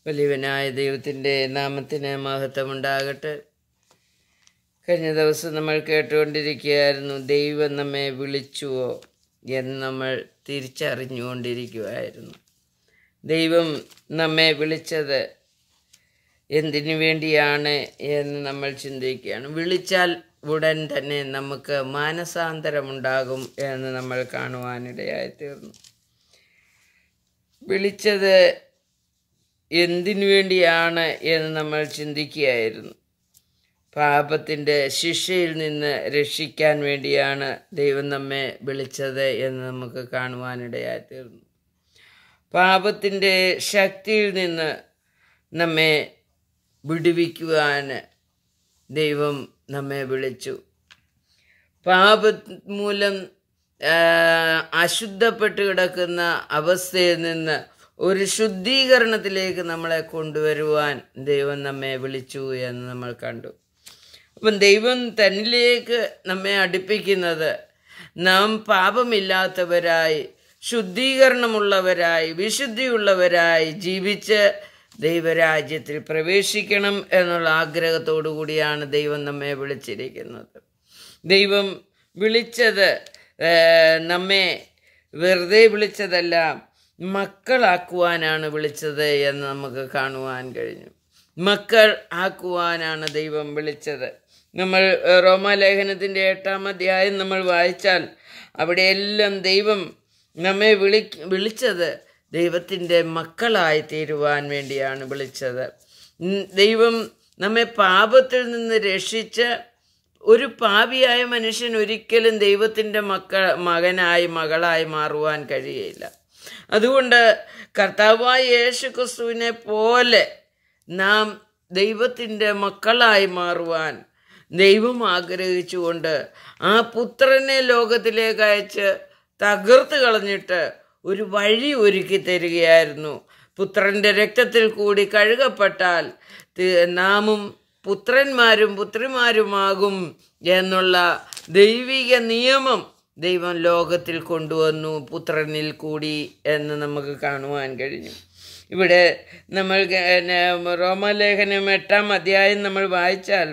വലിയവനായ ദൈവത്തിൻ്റെ നാമത്തിന് മഹത്വമുണ്ടാകട്ടെ കഴിഞ്ഞ ദിവസം നമ്മൾ കേട്ടുകൊണ്ടിരിക്കുകയായിരുന്നു ദൈവം നമ്മെ വിളിച്ചുവോ എന്ന് നമ്മൾ തിരിച്ചറിഞ്ഞുകൊണ്ടിരിക്കുമായിരുന്നു ദൈവം നമ്മെ വിളിച്ചത് എന്തിനു വേണ്ടിയാണ് എന്ന് നമ്മൾ ചിന്തിക്കുകയാണ് വിളിച്ചാൽ ഉടൻ തന്നെ നമുക്ക് മാനസാന്തരമുണ്ടാകും എന്ന് നമ്മൾ കാണുവാനിടയായി തീർന്നു വിളിച്ചത് എന്തിനു വേണ്ടിയാണ് എന്ന് നമ്മൾ ചിന്തിക്കുകയായിരുന്നു പാപത്തിൻ്റെ ശിക്ഷയിൽ നിന്ന് രക്ഷിക്കാൻ വേണ്ടിയാണ് ദൈവം നമ്മെ വിളിച്ചത് എന്ന് നമുക്ക് കാണുവാനിടയായി തീർന്നു പാപത്തിൻ്റെ ശക്തിയിൽ നിന്ന് നമ്മെ വിടുവിക്കുവാൻ ദൈവം നമ്മെ വിളിച്ചു പാപ മൂലം ആ, അശുദ്ധപ്പെട്ട് കിടക്കുന്ന അവസ്ഥയിൽ നിന്ന് ഒരു ശുദ്ധീകരണത്തിലേക്ക് നമ്മളെ കൊണ്ടുവരുവാൻ ദൈവം നമ്മെ വിളിച്ചു എന്ന് നമ്മൾ കണ്ടു അപ്പം ദൈവം തന്നിലേക്ക് നമ്മെ അടുപ്പിക്കുന്നത് നാം പാപമില്ലാത്തവരായി ശുദ്ധീകരണമുള്ളവരായി വിശുദ്ധിയുള്ളവരായി ജീവിച്ച് ദൈവരാജ്യത്തിൽ പ്രവേശിക്കണം എന്നുള്ള ആഗ്രഹത്തോടു കൂടിയാണ് ദൈവം നമ്മെ വിളിച്ചിരിക്കുന്നത് ദൈവം വിളിച്ചത് ഏഹ്, നമ്മെ വെറുതെ വിളിച്ചതല്ല മക്കളാക്കുവാനാണ് വിളിച്ചത് എന്ന് നമുക്ക് കാണുവാൻ കഴിഞ്ഞു മക്കൾ ആക്കുവാനാണ് ദൈവം വിളിച്ചത് നമ്മൾ ഏഹ്, റോമാലേഖനത്തിൻ്റെ എട്ടാം അധ്യായം നമ്മൾ വായിച്ചാൽ അവിടെയെല്ലാം ദൈവം നമ്മെ വിളി വിളിച്ചത് ദൈവത്തിൻ്റെ മക്കളായി തീരുവാൻ വേണ്ടിയാണ് വിളിച്ചത് ഉം, ദൈവം നമ്മെ പാപത്തിൽ നിന്ന് രക്ഷിച്ച് ഒരു പാപിയായ മനുഷ്യൻ ഒരിക്കലും ദൈവത്തിൻ്റെ മക്ക മകനായി മകളായി മാറുവാൻ കഴിയില്ല അതുകൊണ്ട് കർത്താവായ യേശു ക്രിസ്തുവിനെ പോലെ നാം ദൈവത്തിൻ്റെ മക്കളായി മാറുവാൻ ദൈവം ആഗ്രഹിച്ചുകൊണ്ട് ആ പുത്രനെ ലോകത്തിലേക്ക് അയച്ച് തകർത്ത് കളഞ്ഞിട്ട് ഒരു വഴി ഒരുക്കി തരികയായിരുന്നു പുത്രൻ്റെ രക്തത്തിൽ കൂടി കഴുകപ്പെട്ടാൽ തി- നാമും പുത്രന്മാരും പുത്രിമാരുമാകും എന്നുള്ള ദൈവിക നിയമം ദൈവം ലോകത്തിൽ കൊണ്ടുവന്നു പുത്രനിൽ കൂടി എന്ന് നമുക്ക് കാണുവാൻ കഴിഞ്ഞു ഇവിടെ നമ്മൾ ഗ- ന- റോമാലേഖനം എട്ടാം അധ്യായം നമ്മൾ വായിച്ചാൽ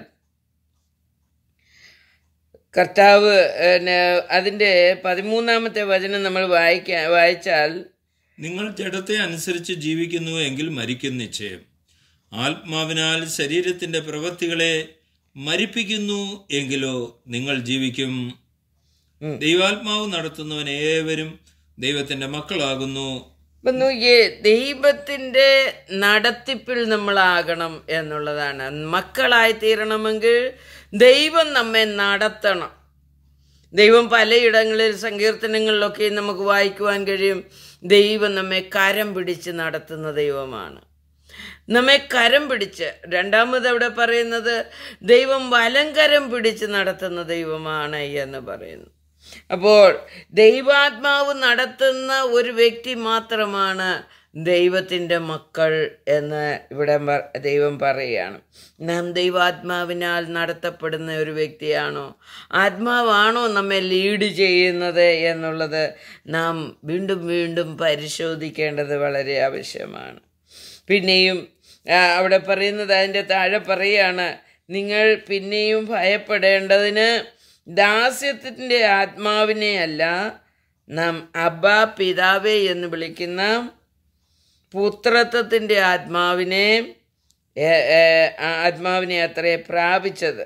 കർത്താവ് പിന്നെ അതിൻ്റെ പതിമൂന്നാമത്തെ വചനം നമ്മൾ വായിക്കാൻ വായിച്ചാൽ നിങ്ങൾ ജഡത്തെ അനുസരിച്ച് ജീവിക്കുന്നു എങ്കിൽ മരിക്കും നിശ്ചയം ആത്മാവിനാൽ ശരീരത്തിന്റെ പ്രവൃത്തികളെ മരിപ്പിക്കുന്നു എങ്കിലോ നിങ്ങൾ ജീവിക്കും ദൈവാത്മാവ് നടത്തുന്നവൻ ഏവരും ദൈവത്തിന്റെ മക്കളാകുന്നു ഇപ്പം നോക്കിയേ ദൈവത്തിൻ്റെ നടത്തിപ്പിൽ നമ്മളാകണം എന്നുള്ളതാണ് മക്കളായി തീരണമെങ്കിൽ ദൈവം നമ്മെ നടത്തണം ദൈവം പലയിടങ്ങളിൽ സങ്കീർത്തനങ്ങളിലൊക്കെ നമുക്ക് വായിക്കുവാൻ കഴിയും ദൈവം നമ്മെ കരം പിടിച്ച് നടത്തുന്ന ദൈവമാണ് നമ്മെ കരം പിടിച്ച് രണ്ടാമത് അവിടെ പറയുന്നത് ദൈവം വലങ്കരം പിടിച്ച് നടത്തുന്ന ദൈവമാണ് എന്ന് പറയുന്നു അപ്പോൾ ദൈവാത്മാവ് നടത്തുന്ന ഒരു വ്യക്തി മാത്രമാണ് ദൈവത്തിൻ്റെ മക്കൾ എന്ന് ഇവിടെ പ- ദൈവം പറയുകയാണ് നാം ദൈവാത്മാവിനാൽ നടത്തപ്പെടുന്ന ഒരു വ്യക്തിയാണോ ആത്മാവാണോ നമ്മെ ലീഡ് ചെയ്യുന്നത് എന്നുള്ളത് നാം വീണ്ടും വീണ്ടും പരിശോധിക്കേണ്ടത് വളരെ ആവശ്യമാണ് പിന്നെയും ആ, അവിടെ പറയുന്നത് അതിൻ്റെ താഴെ പറയുകയാണ് നിങ്ങൾ പിന്നെയും ഭയപ്പെടേണ്ടതിന് ദാസ്യത്തിൻ്റെ ആത്മാവിനെ അല്ല നാം അബ പിതാവേ എന്ന് വിളിക്കുന്ന പുത്രത്വത്തിൻ്റെ ആത്മാവിനെ ഏ, ഏ, ആ ആത്മാവിനെ അത്രേ പ്രാപിച്ചത്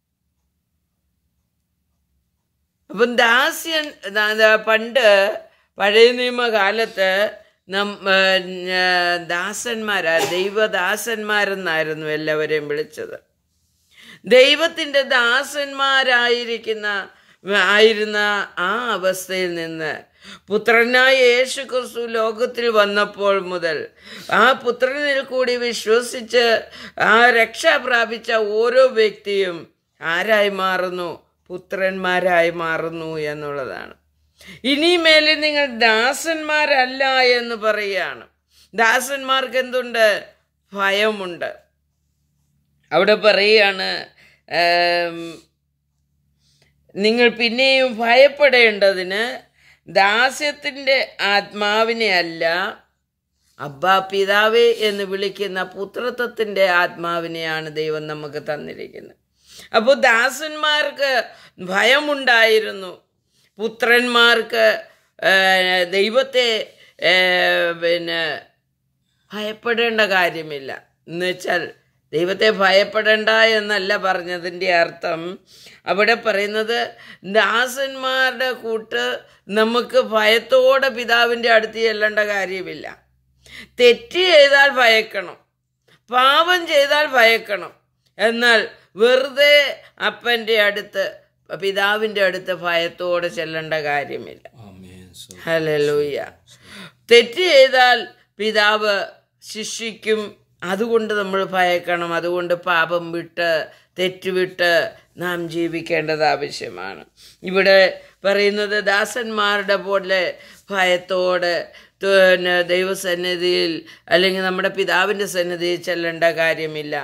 അപ്പം ദാസ്യൻ ദാ- ദാ- പണ്ട് പഴയ നിയമകാലത്ത് നം ഏ, ഞ- ദാസന്മാരാ ദൈവദാസന്മാരെന്നായിരുന്നു എല്ലാവരെയും വിളിച്ചത് ദൈവത്തിൻ്റെ ദാസന്മാരായിരിക്കുന്ന ആയിരുന്ന ആ അവസ്ഥയിൽ നിന്ന് പുത്രനായ യേശു ക്രിസ്തു ലോകത്തിൽ വന്നപ്പോൾ മുതൽ ആ പുത്രനിൽ കൂടി വിശ്വസിച്ച് ആ രക്ഷ പ്രാപിച്ച ഓരോ വ്യക്തിയും ആരായി മാറുന്നു പുത്രന്മാരായി മാറുന്നു എന്നുള്ളതാണ് ഇനിമേലിൽ നിങ്ങൾ ദാസന്മാരല്ല എന്ന് പറയുകയാണ് ദാസന്മാർക്ക് എന്തുണ്ട് ഭയമുണ്ട് അവിടെ പറയുകയാണ് ഏം, നിങ്ങൾ പിന്നെയും ഭയപ്പെടേണ്ടതിന് ദാസ്യത്തിൻ്റെ ആത്മാവിനെ അല്ല അബ്ബാ പിതാവേ എന്ന് വിളിക്കുന്ന പുത്രത്വത്തിൻ്റെ ആത്മാവിനെയാണ് ദൈവം നമുക്ക് തന്നിരിക്കുന്നത് അപ്പോൾ ദാസന്മാർക്ക് ഭയമുണ്ടായിരുന്നു പുത്രന്മാർക്ക് ആ, ദൈവത്തെ ആ, പിന്നെ ഭയപ്പെടേണ്ട കാര്യമില്ല എന്ന് വെച്ചാൽ ദൈവത്തെ ഭയപ്പെടേണ്ട എന്നല്ല പറഞ്ഞതിൻ്റെ അർത്ഥം അവിടെ പറയുന്നത് ദാസന്മാരുടെ കൂട്ട് നമുക്ക് ഭയത്തോടെ പിതാവിൻ്റെ അടുത്ത് ചെല്ലേണ്ട കാര്യമില്ല തെറ്റ് ചെയ്താൽ ഭയക്കണം പാപം ചെയ്താൽ ഭയക്കണം എന്നാൽ വെറുതെ അപ്പൻ്റെ അടുത്ത് പിതാവിൻ്റെ അടുത്ത് ഭയത്തോടെ ചെല്ലേണ്ട കാര്യമില്ല ആമേൻ സ്തോത്രം. ഹലലൂയ തെറ്റ് ചെയ്താൽ പിതാവ് ശിക്ഷിക്കും അതുകൊണ്ട് നമ്മൾ ഭയക്കണം അതുകൊണ്ട് പാപം വിട്ട് തെറ്റുവിട്ട് നാം ജീവിക്കേണ്ടത് ആവശ്യമാണ് ഇവിടെ പറയുന്നത് ദാസന്മാരുടെ പോലെ ഭയത്തോടെ പിന്നെ ദൈവസന്നിധിയിൽ അല്ലെങ്കിൽ നമ്മുടെ പിതാവിൻ്റെ സന്നിധിയിൽ ചെല്ലേണ്ട കാര്യമില്ല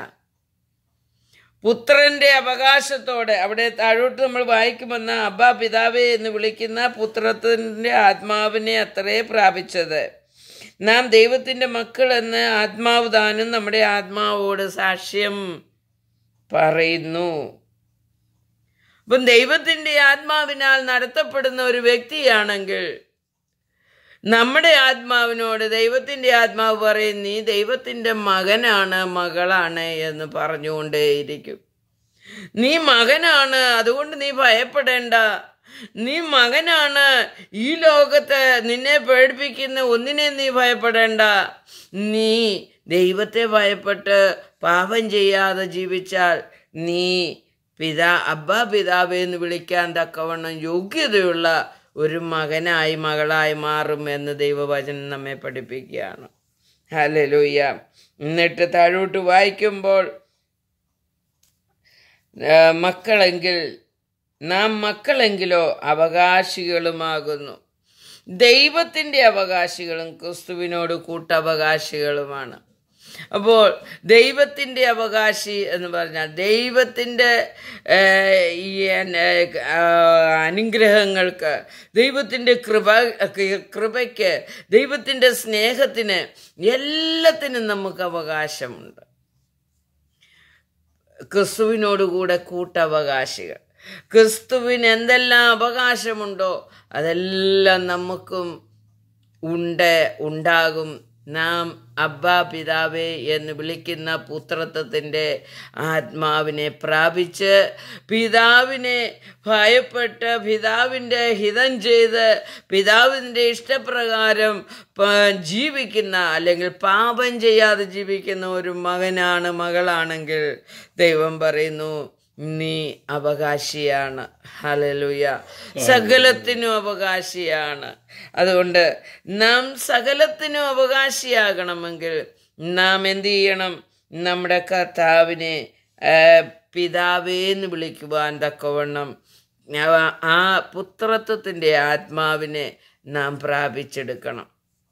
പുത്രന്റെ അവകാശത്തോടെ അവിടെ താഴോട്ട് നമ്മൾ വായിക്കുമെന്ന അബ്ബ പിതാവേ എന്ന് വിളിക്കുന്ന പുത്രത്തിന്റെ ആത്മാവിനെ അത്രേ പ്രാപിച്ചത് നാം ദൈവത്തിന്റെ മക്കൾ എന്ന് ആത്മാവ് താനും നമ്മുടെ ആത്മാവോട് സാക്ഷ്യം പറയുന്നു അപ്പം ദൈവത്തിന്റെ ആത്മാവിനാൽ നടത്തപ്പെടുന്ന ഒരു വ്യക്തിയാണെങ്കിൽ നമ്മുടെ ആത്മാവിനോട് ദൈവത്തിൻ്റെ ആത്മാവ് പറയും നീ ദൈവത്തിൻ്റെ മകനാണ് മകളാണ് എന്ന് പറഞ്ഞുകൊണ്ടേയിരിക്കും നീ മകനാണ് അതുകൊണ്ട് നീ ഭയപ്പെടേണ്ട നീ മകനാണ് ഈ ലോകത്ത് നിന്നെ പേടിപ്പിക്കുന്ന ഒന്നിനെ നീ ഭയപ്പെടേണ്ട നീ ദൈവത്തെ ഭയപ്പെട്ട് പാപം ചെയ്യാതെ ജീവിച്ചാൽ നീ പിതാ അബ്ബ പിതാവ് എന്ന് വിളിക്കാൻ തക്കവണ്ണം യോഗ്യതയുള്ള ഒരു മകനായി മകളായി മാറും എന്ന് ദൈവവചനം നമ്മെ പഠിപ്പിക്കുകയാണ് ഹലലൂയ എന്നിട്ട് താഴോട്ട് വായിക്കുമ്പോൾ ആ, മക്കളെങ്കിൽ നാം മക്കളെങ്കിലോ അവകാശികളുമാകുന്നു ദൈവത്തിൻ്റെ അവകാശികളും ക്രിസ്തുവിനോട് കൂട്ടവകാശികളുമാണ് അപ്പോൾ ദൈവത്തിൻ്റെ അവകാശി എന്ന് പറഞ്ഞാൽ ദൈവത്തിൻ്റെ ഏഹ്, ഈ ഏഹ്, ആ, അനുഗ്രഹങ്ങൾക്ക് ദൈവത്തിൻ്റെ കൃപ കൃപയ്ക്ക് ദൈവത്തിൻ്റെ സ്നേഹത്തിന് എല്ലാത്തിനും നമുക്ക് അവകാശമുണ്ട് ക്രിസ്തുവിനോടുകൂടെ കൂട്ടവകാശികൾ ക്രിസ്തുവിന് എന്തെല്ലാം അവകാശമുണ്ടോ അതെല്ലാം നമുക്കും ഉണ്ട് ഉണ്ടാകും നാം അബ്ബാ പിതാവേ എന്ന് വിളിക്കുന്ന പുത്രത്വത്തിൻ്റെ ആത്മാവിനെ പ്രാപിച്ച് പിതാവിനെ ഭയപ്പെട്ട് പിതാവിൻ്റെ ഹിതം ചെയ്ത് പിതാവിൻ്റെ ഇഷ്ടപ്രകാരം പ- ജീവിക്കുന്ന അല്ലെങ്കിൽ പാപം ചെയ്യാതെ ജീവിക്കുന്ന ഒരു മകനാണ് മകളാണെങ്കിൽ ദൈവം പറയുന്നു നീ അവകാശിയാണ് ഹലലുയ സകലത്തിനും അവകാശിയാണ് അതുകൊണ്ട് നാം സകലത്തിനും അവകാശിയാകണമെങ്കിൽ നാം എന്ത് ചെയ്യണം നമ്മുടെ കർത്താവിനെ ആ, പിതാവേന്ന് വിളിക്കുവാൻ തക്കവണ്ണം ആ- ആ പുത്രത്വത്തിൻ്റെ ആത്മാവിനെ നാം പ്രാപിച്ചെടുക്കണം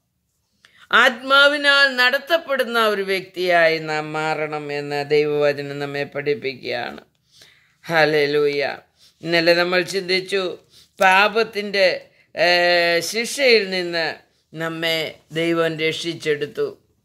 ആത്മാവിനാൽ നടത്തപ്പെടുന്ന ഒരു വ്യക്തിയായി നാം മാറണം എന്ന് ദൈവവചനം നമ്മെ പഠിപ്പിക്കുകയാണ് ഹലലൂയ ഇന്നലെ നമ്മൾ ചിന്തിച്ചു പാപത്തിൻ്റെ ഏഹ്, ശിക്ഷയിൽ നിന്ന് നമ്മെ ദൈവം രക്ഷിച്ചെടുത്തു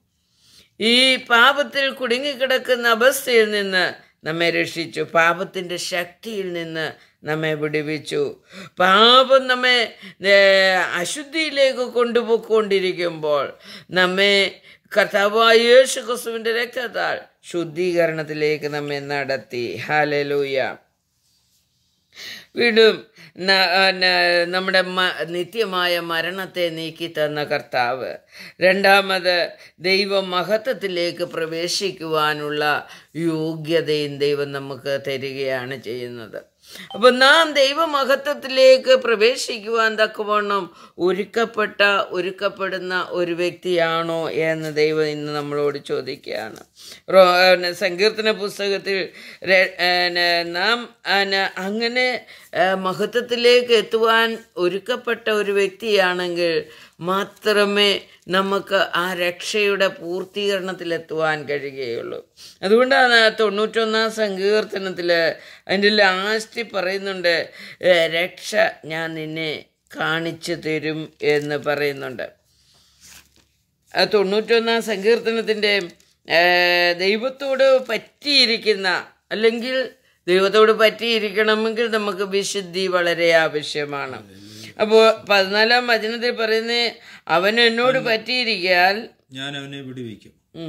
ഈ പാപത്തിൽ കുടുങ്ങിക്കിടക്കുന്ന അവസ്ഥയിൽ നിന്ന് നമ്മെ രക്ഷിച്ചു പാപത്തിൻ്റെ ശക്തിയിൽ നിന്ന് നമ്മെ വിടുവിച്ചു പാപം നമ്മെ ഏ, അശുദ്ധിയിലേക്ക് കൊണ്ടുപോയിക്കൊണ്ടിരിക്കുമ്പോൾ നമ്മെ കർത്താവായ യേശു ക്രിസ്തുവിൻ്റെ രക്തത്താൽ ശുദ്ധീകരണത്തിലേക്ക് നമ്മെ നടത്തി ഹാലലൂയ വീണ്ടും ന- ആ, ന- നമ്മുടെ മ- നിത്യമായ മരണത്തെ നീക്കി തന്ന കർത്താവ് രണ്ടാമത് ദൈവ മഹത്വത്തിലേക്ക് പ്രവേശിക്കുവാനുള്ള യോഗ്യതയും ദൈവം നമുക്ക് തരികയാണ് ചെയ്യുന്നത് അപ്പം നാം ദൈവമഹത്വത്തിലേക്ക് പ്രവേശിക്കുവാൻ തക്കവണ്ണം ഒരുക്കപ്പെട്ട ഒരുക്കപ്പെടുന്ന ഒരു വ്യക്തിയാണോ എന്ന് ദൈവം ഇന്ന് നമ്മളോട് ചോദിക്കുകയാണ് റോ- ഏ, സങ്കീർത്തന പുസ്തകത്തിൽ ര- ഏ, ന- നാം ആ, ന- അങ്ങനെ ഏ, മഹത്വത്തിലേക്ക് എത്തുവാൻ ഒരുക്കപ്പെട്ട ഒരു വ്യക്തിയാണെങ്കിൽ മാത്രമേ നമുക്ക് ആ രക്ഷയുടെ പൂർത്തീകരണത്തിലെത്തുവാൻ കഴിയുകയുള്ളൂ അതുകൊണ്ടാണ് തൊണ്ണൂറ്റൊന്നാം സങ്കീർത്തനത്തിൽ അതിൻ്റെ ലാസ്റ്റ് പറയുന്നുണ്ട് ഏ, രക്ഷ ഞാൻ നിന്നെ കാണിച്ചു തരും എന്ന് പറയുന്നുണ്ട് ആ തൊണ്ണൂറ്റൊന്നാം സങ്കീർത്തനത്തിൻ്റെ ആ, ദൈവത്തോട് പറ്റിയിരിക്കുന്ന അല്ലെങ്കിൽ ദൈവത്തോട് പറ്റിയിരിക്കണമെങ്കിൽ നമുക്ക് വിശുദ്ധി വളരെ ആവശ്യമാണ് അപ്പോൾ പതിനാലാം വചനത്തിൽ പറയുന്നത് അവൻ എന്നോട് പറ്റിയിരിക്കാൽ ഞാൻ അവനെ വിടുവിക്കും ഉം,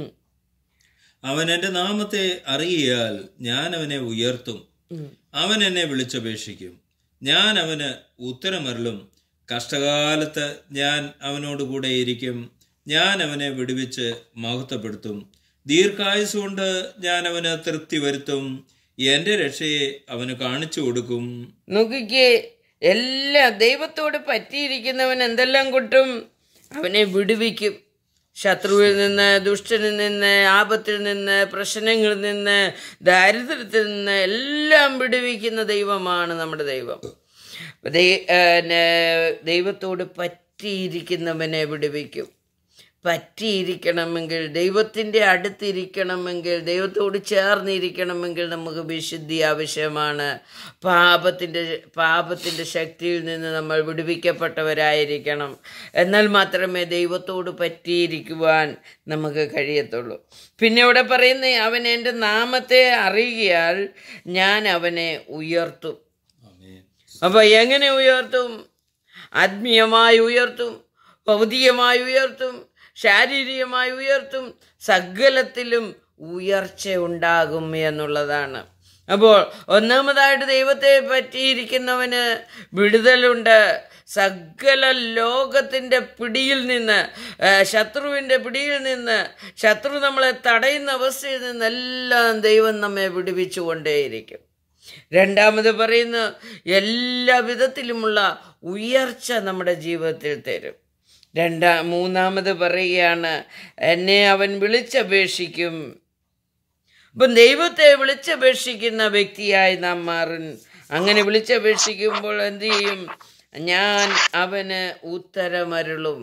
അവൻ എൻ്റെ നാമത്തെ അറിയിയാൽ ഞാൻ അവനെ ഉയർത്തും ഉം. അവൻ എന്നെ വിളിച്ചപേക്ഷിക്കും ഞാൻ അവന് ഉത്തരമരളും കഷ്ടകാലത്ത് ഞാൻ അവനോട് കൂടെ ഇരിക്കും ഞാൻ അവനെ വിടുവിച്ച് മഹത്വപ്പെടുത്തും ദീർഘായുസ് കൊണ്ട് ഞാൻ അവന് തൃപ്തി വരുത്തും എന്റെ രക്ഷയെ അവന് കാണിച്ചു കൊടുക്കും നോക്കിക്കേ എല്ലാ ദൈവത്തോട് പറ്റിയിരിക്കുന്നവൻ എന്തെല്ലാം കിട്ടും അവനെ വിടുവിക്കും ശത്രുവിൽ നിന്ന് ദുഷ്ടനിൽ നിന്ന് ആപത്തിൽ നിന്ന് പ്രശ്നങ്ങളിൽ നിന്ന് ദാരിദ്ര്യത്തിൽ നിന്ന് എല്ലാം വിടുവിക്കുന്ന ദൈവമാണ് നമ്മുടെ ദൈവം ദൈ- ഏ, ന- ദൈവത്തോട് പറ്റിയിരിക്കുന്നവനെ വിടുവിക്കും പറ്റിയിരിക്കണമെങ്കിൽ ദൈവത്തിൻ്റെ അടുത്തിരിക്കണമെങ്കിൽ ദൈവത്തോട് ചേർന്നിരിക്കണമെങ്കിൽ നമുക്ക് വിശുദ്ധി ആവശ്യമാണ് പാപത്തിൻ്റെ പാപത്തിൻ്റെ ശക്തിയിൽ നിന്ന് നമ്മൾ വിടുവിക്കപ്പെട്ടവരായിരിക്കണം എന്നാൽ മാത്രമേ ദൈവത്തോട് പറ്റിയിരിക്കുവാൻ നമുക്ക് കഴിയത്തുള്ളൂ പിന്നെ ഇവിടെ പറയുന്ന അവൻ എൻ്റെ നാമത്തെ അറിയിയാൽ ഞാൻ അവനെ ഉയർത്തും ആമേൻ. അപ്പൊ എങ്ങനെ ഉയർത്തും ആത്മീയമായി ഉയർത്തും ഭൗതികമായി ഉയർത്തും ശാരീരികമായി ഉയർത്തും സകലത്തിലും ഉയർച്ച ഉണ്ടാകും എന്നുള്ളതാണ് അപ്പോൾ ഒന്നാമതായിട്ട് ദൈവത്തെ പറ്റിയിരിക്കുന്നവന് വിടുതലുണ്ട് സകല ലോകത്തിൻ്റെ പിടിയിൽ നിന്ന് ആ, ശത്രുവിൻ്റെ പിടിയിൽ നിന്ന് ശത്രു നമ്മളെ തടയുന്ന അവസ്ഥയിൽ നിന്നെല്ലാം ദൈവം നമ്മെ വിടുവിച്ചുകൊണ്ടേയിരിക്കും രണ്ടാമത് പറയുന്നു എല്ലാ വിധത്തിലുമുള്ള ഉയർച്ച നമ്മുടെ ജീവിതത്തിൽ തരും രണ്ടാ മൂന്നാമത് പറയുകയാണ് എന്നെ അവൻ വിളിച്ചപേക്ഷിക്കും അപ്പം ദൈവത്തെ വിളിച്ചപേക്ഷിക്കുന്ന വ്യക്തിയായി നാം മാറും അങ്ങനെ വിളിച്ചപേക്ഷിക്കുമ്പോൾ എന്ത് ചെയ്യും ഞാൻ അവന് ഉത്തരമരുളും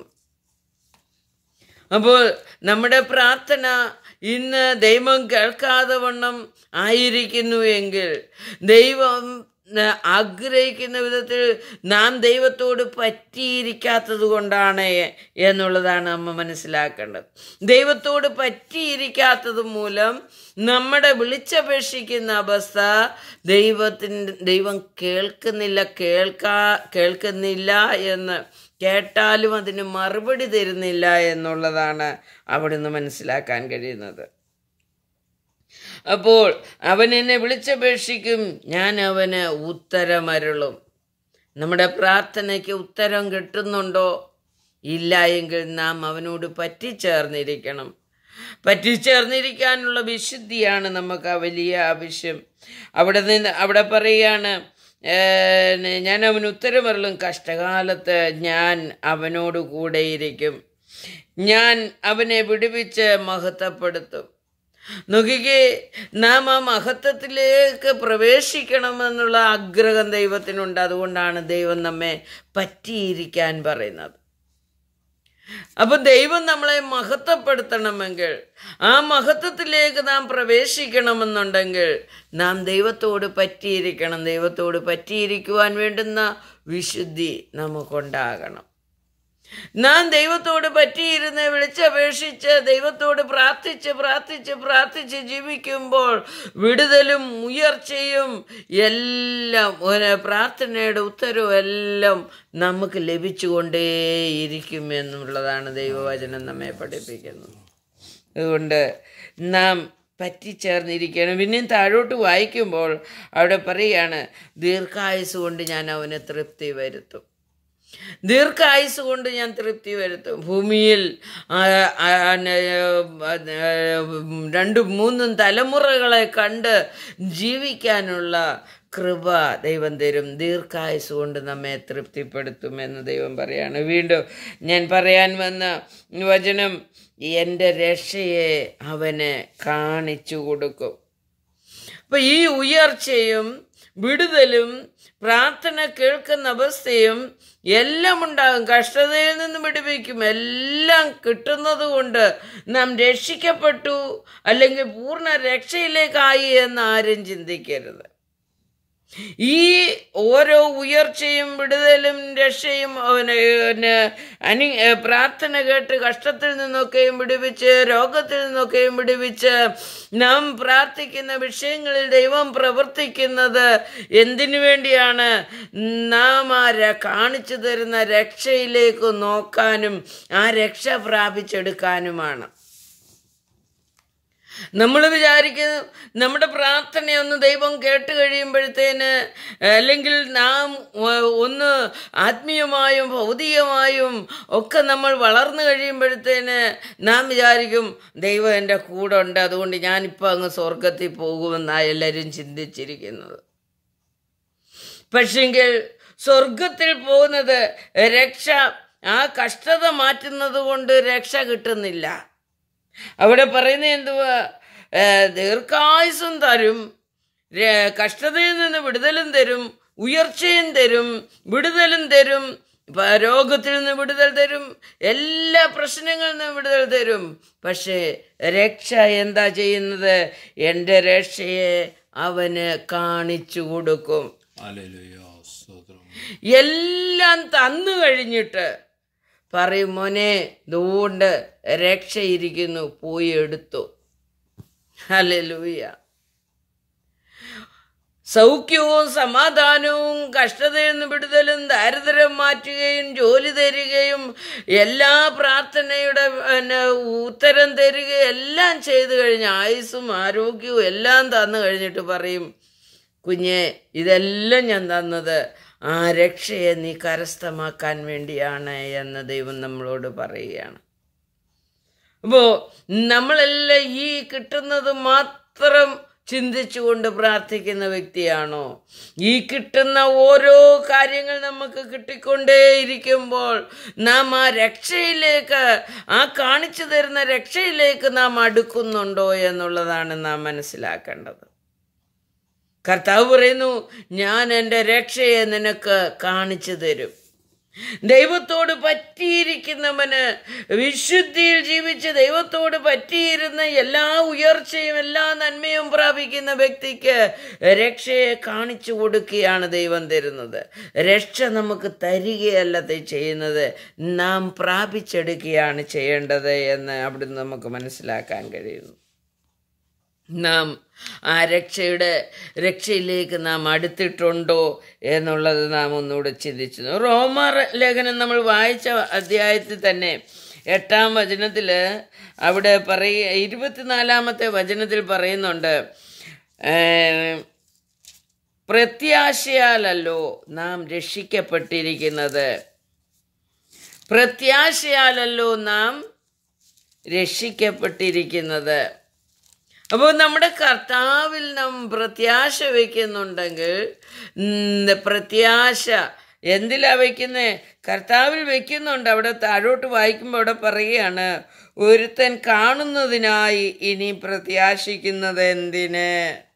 അപ്പോൾ നമ്മുടെ പ്രാർത്ഥന ഇന്ന് ദൈവം കേൾക്കാതെ വണ്ണം ആയിരിക്കുന്നു എങ്കിൽ ദൈവം ന- ആഗ്രഹിക്കുന്ന വിധത്തിൽ നാം ദൈവത്തോട് പറ്റിയിരിക്കാത്തത് കൊണ്ടാണ് എന്നുള്ളതാണ് നമ്മ മനസ്സിലാക്കേണ്ടത് ദൈവത്തോട് പറ്റിയിരിക്കാത്തത് മൂലം നമ്മുടെ വിളിച്ചപേക്ഷിക്കുന്ന അവസ്ഥ ദൈവത്തിൻ്റെ ദൈവം കേൾക്കുന്നില്ല കേൾക്കാ കേൾക്കുന്നില്ല എന്ന് കേട്ടാലും അതിന് മറുപടി തരുന്നില്ല എന്നുള്ളതാണ് അവിടുന്ന് മനസ്സിലാക്കാൻ കഴിയുന്നത് അപ്പോൾ അവൻ എന്നെ വിളിച്ചപേക്ഷിക്കും ഞാൻ അവന് ഉത്തരമരുളും നമ്മുടെ പ്രാർത്ഥനയ്ക്ക് ഉത്തരം കിട്ടുന്നുണ്ടോ ഇല്ല എങ്കിൽ നാം അവനോട് പറ്റിച്ചേർന്നിരിക്കണം പറ്റിച്ചേർന്നിരിക്കാനുള്ള വിശുദ്ധിയാണ് നമുക്ക് ആ വലിയ ആവശ്യം അവിടെ നിന്ന് അവിടെ പറയുകയാണ് ഏഹ്, ഞാൻ അവന് ഉത്തരമരുളും കഷ്ടകാലത്ത് ഞാൻ അവനോട് കൂടെയിരിക്കും ഞാൻ അവനെ വിടുവിച്ച് മഹത്വപ്പെടുത്തും നോക്കിക്കേ നാം ആ മഹത്വത്തിലേക്ക് പ്രവേശിക്കണമെന്നുള്ള ആഗ്രഹം ദൈവത്തിനുണ്ട് അതുകൊണ്ടാണ് ദൈവം നമ്മെ പറ്റിയിരിക്കാൻ പറയുന്നത് അപ്പൊ ദൈവം നമ്മളെ മഹത്വപ്പെടുത്തണമെങ്കിൽ ആ മഹത്വത്തിലേക്ക് നാം പ്രവേശിക്കണമെന്നുണ്ടെങ്കിൽ നാം ദൈവത്തോട് പറ്റിയിരിക്കണം ദൈവത്തോട് പറ്റിയിരിക്കുവാൻ വേണ്ടുന്ന വിശുദ്ധി നമുക്കുണ്ടാകണം നാം ദൈവത്തോട് പറ്റിയിരുന്ന് വിളിച്ചപേക്ഷിച്ച് ദൈവത്തോട് പ്രാർത്ഥിച്ച് പ്രാർത്ഥിച്ച് പ്രാർത്ഥിച്ച് ജീവിക്കുമ്പോൾ വിടുതലും ഉയർച്ചയും എല്ലാം ഒരു പ്രാർത്ഥനയുടെ ഉത്തരവും എല്ലാം നമുക്ക് ലഭിച്ചുകൊണ്ടേയിരിക്കും എന്നുള്ളതാണ് ദൈവവചനം നമ്മെ പഠിപ്പിക്കുന്നത് അതുകൊണ്ട് നാം പറ്റിച്ചേർന്നിരിക്കണം പിന്നെയും താഴോട്ട് വായിക്കുമ്പോൾ അവിടെ പറയുകയാണ് ദീർഘായുസ് കൊണ്ട് ഞാൻ അവനെ തൃപ്തി വരുത്തും ദീർഘായുസ് കൊണ്ട് ഞാൻ തൃപ്തി വരുത്തും ഭൂമിയിൽ ആ, ആ, ആ, രണ്ടും മൂന്നും തലമുറകളെ കണ്ട് ജീവിക്കാനുള്ള കൃപ ദൈവം തരും ദീർഘായുസ് കൊണ്ട് നമ്മെ തൃപ്തിപ്പെടുത്തും എന്ന് ദൈവം പറയാണ് വീണ്ടും ഞാൻ പറയാൻ വന്ന വചനം എൻ്റെ രക്ഷയെ അവന് കാണിച്ചു കൊടുക്കും അപ്പൊ ഈ ഉയർച്ചയും വിടുതലും പ്രാർത്ഥന കേൾക്കുന്ന അവസ്ഥയും എല്ലാം ഉണ്ടാകും കഷ്ടതയിൽ നിന്ന് വിടുവിക്കും എല്ലാം കിട്ടുന്നത് കൊണ്ട് നാം രക്ഷിക്കപ്പെട്ടു അല്ലെങ്കിൽ പൂർണ്ണ രക്ഷയിലേക്കായി എന്ന് ആരും ചിന്തിക്കരുത് ഈ ഓരോ ഉയർച്ചയും വിടുതലും രക്ഷയും അവന് പിന്നെ അനി ഏ, പ്രാർത്ഥന കേട്ട് കഷ്ടത്തിൽ നിന്നൊക്കെയും വിടുവിച്ച് രോഗത്തിൽ നിന്നൊക്കെയും വിടുവിച്ച് നാം പ്രാർത്ഥിക്കുന്ന വിഷയങ്ങളിൽ ദൈവം പ്രവർത്തിക്കുന്നത് എന്തിനു വേണ്ടിയാണ് നാം ആ ര- കാണിച്ചു തരുന്ന രക്ഷയിലേക്ക് നോക്കാനും ആ രക്ഷ പ്രാപിച്ചെടുക്കാനുമാണ് നമ്മൾ വിചാരിക്കുന്നു നമ്മുടെ പ്രാർത്ഥനയൊന്ന് ദൈവം കേട്ട് കഴിയുമ്പോഴത്തേന് അല്ലെങ്കിൽ നാം ഒ- ഒന്ന് ആത്മീയമായും ഭൗതികമായും ഒക്കെ നമ്മൾ വളർന്നു കഴിയുമ്പോഴത്തേന് നാം വിചാരിക്കും ദൈവം എൻ്റെ കൂടെ ഉണ്ട് അതുകൊണ്ട് ഞാനിപ്പോൾ അങ്ങ് സ്വർഗത്തിൽ പോകുമെന്നാണ് എല്ലാവരും ചിന്തിച്ചിരിക്കുന്നത് പക്ഷെങ്കിൽ സ്വർഗത്തിൽ പോകുന്നത് രക്ഷ ആ കഷ്ടത മാറ്റുന്നത് കൊണ്ട് രക്ഷ കിട്ടുന്നില്ല അവിടെ പറയുന്നത് എന്തുവാ ഏ, ദീർഘായുസും തരും ര- കഷ്ടതയിൽ നിന്ന് വിടുതലും തരും ഉയർച്ചയും തരും വിടുതലും തരും പ- രോഗത്തിൽ നിന്ന് വിടുതൽ തരും എല്ലാ പ്രശ്നങ്ങളിൽ നിന്നും വിടുതൽ തരും പക്ഷേ രക്ഷ എന്താ ചെയ്യുന്നത് എൻ്റെ രക്ഷയെ അവന് കാണിച്ചു കൊടുക്കും ഹല്ലേലൂയ സ്തോത്രം എല്ലാം തന്നു കഴിഞ്ഞിട്ട് പറയും മോനെ ദൂണ്ട് രക്ഷയിരിക്കുന്നു പോയി എടുത്തു ഹല്ലേലൂയ സൗഖ്യവും സമാധാനവും കഷ്ടതയിൽ നിന്ന് വിടുതലും ദാരിദ്ര്യം മാറ്റുകയും ജോലി തരികയും എല്ലാ പ്രാർത്ഥനയുടെ പിന്നെ ഉത്തരം തരികയും എല്ലാം ചെയ്തു കഴിഞ്ഞ് ആയുസ്സും ആരോഗ്യവും എല്ലാം തന്നു കഴിഞ്ഞിട്ട് പറയും കുഞ്ഞെ ഇതെല്ലാം ഞാൻ തന്നത് ആ രക്ഷയെ നീ കരസ്ഥമാക്കാൻ വേണ്ടിയാണ് എന്ന് ദൈവം നമ്മളോട് പറയുകയാണ് അപ്പോൾ നമ്മളെല്ലാം ഈ കിട്ടുന്നത് മാത്രം ചിന്തിച്ചുകൊണ്ട് പ്രാർത്ഥിക്കുന്ന വ്യക്തിയാണോ ഈ കിട്ടുന്ന ഓരോ കാര്യങ്ങൾ നമുക്ക് കിട്ടിക്കൊണ്ടേയിരിക്കുമ്പോൾ നാം ആ രക്ഷയിലേക്ക് ആ കാണിച്ചു തരുന്ന രക്ഷയിലേക്ക് നാം അടുക്കുന്നുണ്ടോ എന്നുള്ളതാണ് നാം മനസ്സിലാക്കേണ്ടത് കർത്താവ് പറയുന്നു ഞാൻ എൻ്റെ രക്ഷയെ നിനക്ക് കാണിച്ചു തരും ദൈവത്തോട് പറ്റിയിരിക്കുന്നവന് വിശുദ്ധിയിൽ ജീവിച്ച് ദൈവത്തോട് പറ്റിയിരുന്ന എല്ലാ ഉയർച്ചയും എല്ലാ നന്മയും പ്രാപിക്കുന്ന വ്യക്തിക്ക് രക്ഷയെ കാണിച്ചു കൊടുക്കുകയാണ് ദൈവം തരുന്നത് രക്ഷ നമുക്ക് തരികയല്ല ത- ചെയ്യുന്നത് നാം പ്രാപിച്ചെടുക്കുകയാണ് ചെയ്യേണ്ടത് എന്ന് അവിടുന്ന് നമുക്ക് മനസ്സിലാക്കാൻ കഴിയുന്നു നാം ആ രക്ഷയുടെ രക്ഷയിലേക്ക് നാം അടുത്തിട്ടുണ്ടോ എന്നുള്ളത് നാം ഒന്നുകൂടെ ചിന്തിച്ചു റോമാർ ലേഖനം നമ്മൾ വായിച്ച അധ്യായത്തിൽ തന്നെ എട്ടാം വചനത്തിൽ അവിടെ പറയ ഇരുപത്തിനാലാമത്തെ വചനത്തിൽ പറയുന്നുണ്ട് ഏം, പ്രത്യാശയാലല്ലോ നാം രക്ഷിക്കപ്പെട്ടിരിക്കുന്നത് പ്രത്യാശയാലല്ലോ നാം രക്ഷിക്കപ്പെട്ടിരിക്കുന്നത് അപ്പോൾ നമ്മുടെ കർത്താവിൽ നാം പ്രത്യാശ വയ്ക്കുന്നുണ്ടെങ്കിൽ ഉം, പ്രത്യാശ എന്തിലാ വയ്ക്കുന്നത് കർത്താവിൽ വയ്ക്കുന്നുണ്ട് അവിടെ താഴോട്ട് വായിക്കുമ്പോൾ അവിടെ പറയുകയാണ് ഒരുത്തൻ കാണുന്നതിനായി ഇനി പ്രത്യാശിക്കുന്നത് എന്തിന്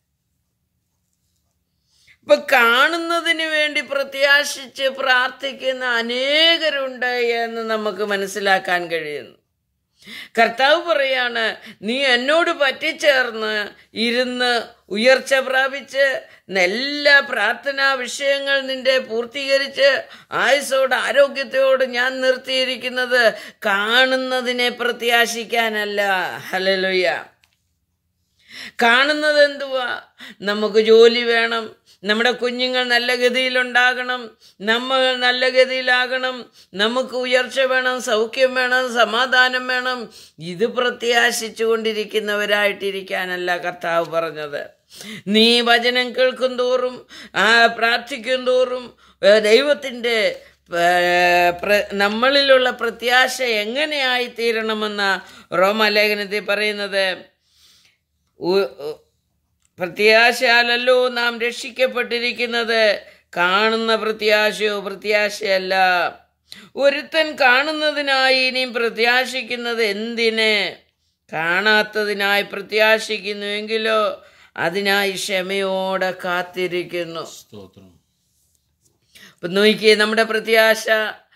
ഇപ്പൊ കാണുന്നതിന് വേണ്ടി പ്രത്യാശിച്ച് പ്രാർത്ഥിക്കുന്ന അനേകരുണ്ട് എന്ന് നമുക്ക് മനസ്സിലാക്കാൻ കഴിയുന്നു കർത്താവ് പറയാണ് നീ എന്നോട് പറ്റിച്ചേർന്ന് ഇരുന്ന് ഉയർച്ച പ്രാപിച്ച് എല്ലാ പ്രാർത്ഥനാ വിഷയങ്ങൾ നിന്റെ പൂർത്തീകരിച്ച് ആയുസോട് ആരോഗ്യത്തോട് ഞാൻ നിർത്തിയിരിക്കുന്നത് കാണുന്നതിനെ പ്രത്യാശിക്കാനല്ല ഹലലുയ കാണുന്നത് എന്തുവാ നമുക്ക് ജോലി വേണം നമ്മുടെ കുഞ്ഞുങ്ങൾ നല്ല ഗതിയിലുണ്ടാകണം നമ്മൾ നല്ല ഗതിയിലാകണം നമുക്ക് ഉയർച്ച വേണം സൗഖ്യം വേണം സമാധാനം വേണം ഇത് പ്രത്യാശിച്ചു കൊണ്ടിരിക്കുന്നവരായിട്ടിരിക്കാനല്ല കർത്താവ് പറഞ്ഞത് നീ വചനം കേൾക്കും തോറും ആ പ്രാർത്ഥിക്കും തോറും ഏ, ദൈവത്തിൻ്റെ ഏ, പ്ര- നമ്മളിലുള്ള പ്രത്യാശ എങ്ങനെയായി തീരണമെന്ന റോമാലേഖനത്തിൽ പറയുന്നത് ഉ- ഉ- പ്രത്യാശയാലല്ലോ നാം രക്ഷിക്കപ്പെട്ടിരിക്കുന്നത് കാണുന്ന പ്രത്യാശയോ പ്രത്യാശയല്ല ഒരുത്തൻ കാണുന്നതിനായി ഇനിയും പ്രത്യാശിക്കുന്നത് എന്തിന് കാണാത്തതിനായി പ്രത്യാശിക്കുന്നുവെങ്കിലോ അതിനായി ക്ഷമയോടെ കാത്തിരിക്കുന്നു സ്തോത്രം ഇപ്പം നോക്കിയേ നമ്മുടെ പ്രത്യാശ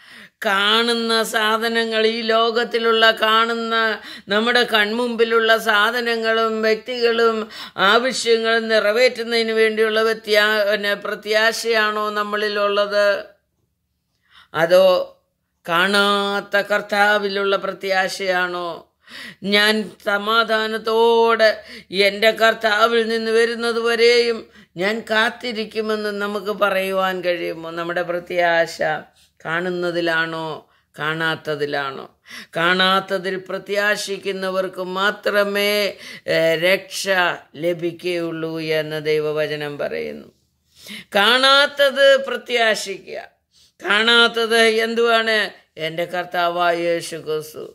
കാണുന്ന സാധനങ്ങൾ ഈ ലോകത്തിലുള്ള കാണുന്ന നമ്മുടെ കൺമുമ്പിലുള്ള സാധനങ്ങളും വ്യക്തികളും ആവശ്യങ്ങളും നിറവേറ്റുന്നതിന് വേണ്ടിയുള്ള വ്യത്യാ പിന്നെ പ്രത്യാശയാണോ നമ്മളിലുള്ളത് അതോ കാണാത്ത കർത്താവിലുള്ള പ്രത്യാശയാണോ ഞാൻ സമാധാനത്തോടെ എൻ്റെ കർത്താവിൽ നിന്ന് വരുന്നത് വരെയും ഞാൻ കാത്തിരിക്കുമെന്ന് നമുക്ക് പറയുവാൻ കഴിയുമോ നമ്മുടെ പ്രത്യാശ കാണുന്നതിലാണോ കാണാത്തതിലാണോ കാണാത്തതിൽ പ്രത്യാശിക്കുന്നവർക്ക് മാത്രമേ ഏഹ്, രക്ഷ ലഭിക്കുകയുള്ളൂ എന്ന് ദൈവവചനം പറയുന്നു കാണാത്തത് പ്രത്യാശിക്കുക കാണാത്തത് എന്തുവാണ് എൻ്റെ കർത്താവായ യേശു ക്രിസ്തു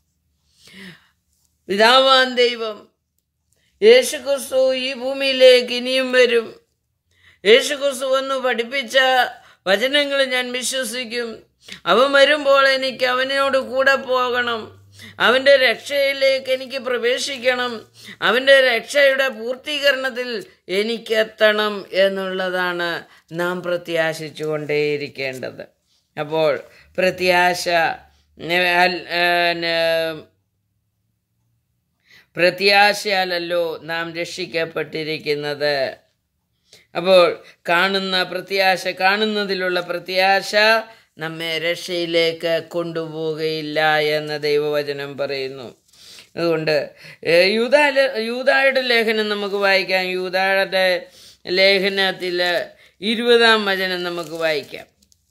പിതാവാൻ ദൈവം യേശു ക്രിസ്തു ഈ ഭൂമിയിലേക്ക് ഇനിയും വരും യേശു ക്രിസ്തു വന്ന് പഠിപ്പിച്ച വചനങ്ങൾ ഞാൻ വിശ്വസിക്കും അവൻ വരുമ്പോൾ എനിക്ക് അവനോട് കൂടെ പോകണം അവൻ്റെ രക്ഷയിലേക്ക് എനിക്ക് പ്രവേശിക്കണം അവൻ്റെ രക്ഷയുടെ പൂർത്തീകരണത്തിൽ എനിക്കെത്തണം എന്നുള്ളതാണ് നാം പ്രത്യാശിച്ചു കൊണ്ടേയിരിക്കേണ്ടത് അപ്പോൾ പ്രത്യാശ ഏ, അൽ- ഏ, ന- പ്രത്യാശയാലല്ലോ നാം രക്ഷിക്കപ്പെട്ടിരിക്കുന്നത് അപ്പോൾ കാണുന്ന പ്രത്യാശ കാണുന്നതിലുള്ള പ്രത്യാശ നമ്മെ രക്ഷയിലേക്ക് കൊണ്ടുപോവുകയില്ല എന്ന് ദൈവവചനം പറയുന്നു അതുകൊണ്ട് ഏഹ്, യൂദാ യൂദായുടെ ലേഖനം നമുക്ക് വായിക്കാം യൂദായുടെ ലേഖനത്തിൽ ഇരുപതാം വചനം നമുക്ക് വായിക്കാം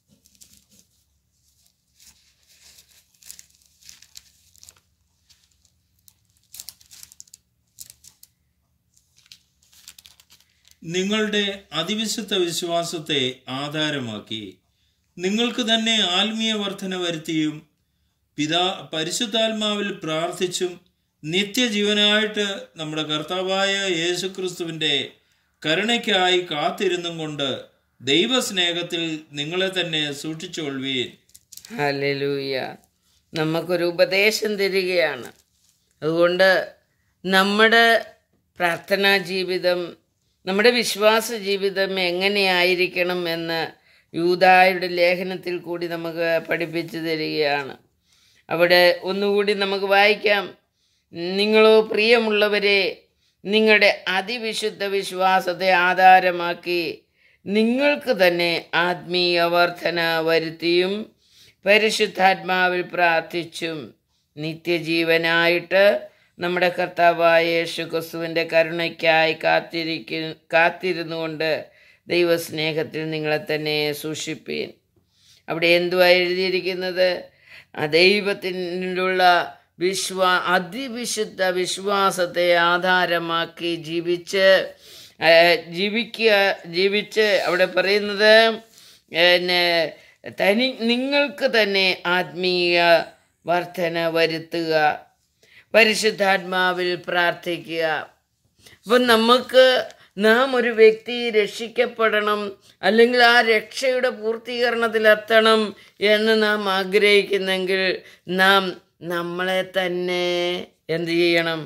നിങ്ങളുടെ അതിവിശുദ്ധ വിശ്വാസത്തെ ആധാരമാക്കി നിങ്ങൾക്ക് തന്നെ ആത്മീയ വർധന വരുത്തിയും പിതാ പരിശുദ്ധാത്മാവിൽ പ്രാർത്ഥിച്ചും നിത്യജീവനായിട്ട് നമ്മുടെ കർത്താവായ യേശുക്രിസ്തുവിൻ്റെ കരുണയ്ക്കായി കാത്തിരുന്നും കൊണ്ട് ദൈവസ്നേഹത്തിൽ നിങ്ങളെ തന്നെ സൂക്ഷിച്ചുകൊള്ളുവീൻ ഹല്ലേലൂയ നമുക്കൊരു ഉപദേശം തരികയാണ് അതുകൊണ്ട് നമ്മുടെ പ്രാർത്ഥനാ ജീവിതം നമ്മുടെ വിശ്വാസ ജീവിതം എങ്ങനെയായിരിക്കണം എന്ന് യൂതായുടെ ലേഖനത്തിൽ കൂടി നമുക്ക് പഠിപ്പിച്ചു തരികയാണ് അവിടെ ഒന്നുകൂടി നമുക്ക് വായിക്കാം നിങ്ങളോ പ്രിയമുള്ളവരെ നിങ്ങളുടെ അതിവിശുദ്ധ വിശ്വാസത്തെ ആധാരമാക്കി നിങ്ങൾക്ക് തന്നെ ആത്മീയ വർധന വരുത്തിയും പരിശുദ്ധാത്മാവിൽ പ്രാർത്ഥിച്ചും നിത്യജീവനായിട്ട് നമ്മുടെ കർത്താവായ യേശു ക്രിസ്തുവിൻ്റെ കരുണയ്ക്കായി കാത്തിരിക്കു കാത്തിരുന്നുകൊണ്ട് ദൈവസ്നേഹത്തിൽ നിങ്ങളെ തന്നെ സൂക്ഷിപ്പീൻ അവിടെ എന്തുവാ എഴുതിയിരിക്കുന്നത് ആ ദൈവത്തിനുള്ള വിശ്വാ അതിവിശുദ്ധ വിശ്വാസത്തെ ആധാരമാക്കി ജീവിച്ച് ആ, ജീവിക്കുക ജീവിച്ച് അവിടെ പറയുന്നത് പിന്നെ തനി നിങ്ങൾക്ക് തന്നെ ആത്മീയ വർധന വരുത്തുക പരിശുദ്ധാത്മാവിൽ പ്രാർത്ഥിക്കുക അപ്പം നമുക്ക് നാം ഒരു വ്യക്തി രക്ഷിക്കപ്പെടണം അല്ലെങ്കിൽ ആ രക്ഷയുടെ പൂർത്തീകരണത്തിലെത്തണം എന്ന് നാം ആഗ്രഹിക്കുന്നെങ്കിൽ നാം നമ്മളെ തന്നെ എന്ത് ചെയ്യണം